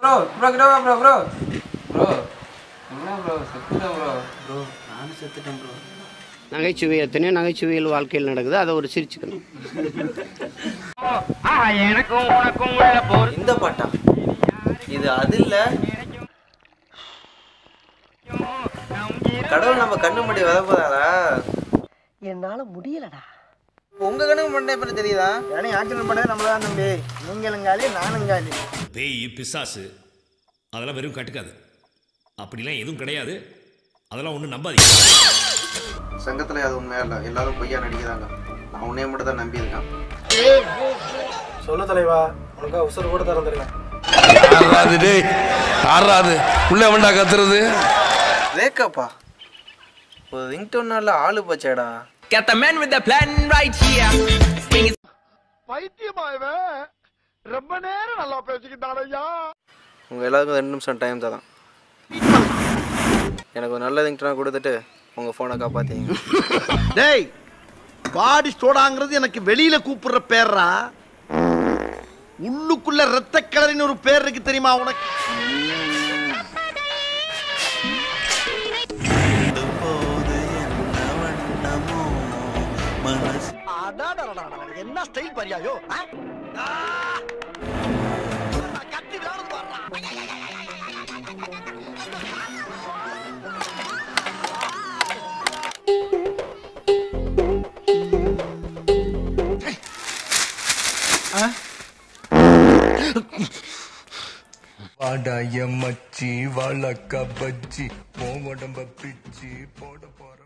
Bro bro கிட்ட bro bro bro என்ன bro செத்துட்டேன் ப்ரோ ப்ரோ நானும் செத்துட்டேன் ப்ரோ நகைச்சுவை எத்தனையோ நகைச்சுவையில் வாழ்க்கையில் நடக்குது அதை ஒரு சிரிச்சுக்கணும் இந்த பாட்டா இது அது இல்ல கடவுள் நம்ம கண்ணு முடி வதப்பதாரா என்னால முடியலடா உங்க கண்ணுக்கு மட்டும் எப்படி தெரியுதா ஏன்னா ஆக்சிடென்ட் பண்ணது நம்மள தான் தம்பி நீங்களும் காலி நானும் காலி பேய் பிசாசு அதெல்லாம் வெறும் கட்டுக்காது அப்படிலாம் எதுவும் கிடையாது அதெல்லாம் ஒன்றும் நம்பாதீங்க சங்கத்துல அது உண்மையா இல்ல எல்லாரும் பொய்யா நடிக்கிறாங்க நான் உன்னைய மட்டும் தான் நம்பி இருக்கேன் சொல்லு தலைவா உனக்கா உசுறு கூட தரம் தலைவா ஆறாது டேய் ஆறாது உள்ள வேண்டா கத்துறது ரேக்காப்பா ஒரு ரிங்டோன்னால ஆளு போச்சேடா உங்க எல்லாருக்கும் ரெண்டு நிமிஷம் டைம் தரேன் எனக்கு ஒரு நல்ல ரிங்டோனா கொடுத்துட்டு உங்க போனை காப்பாத்தீங்க டேய் பாடி ஸ்டோடாங்கிறது எனக்கு வெளியில கூப்பிடுற பேர்ரா உள்ளுக்குள்ள ரத்த கலரின்னு ஒரு பேர் இருக்கு தெரியுமா உனக்கு என்ன ஸ்டைல் பரியாயோ கத்தி விளையாடுது பாருடா. வாடாய மச்சி வழக்க பச்சி உடம்ப பிச்சி போட போற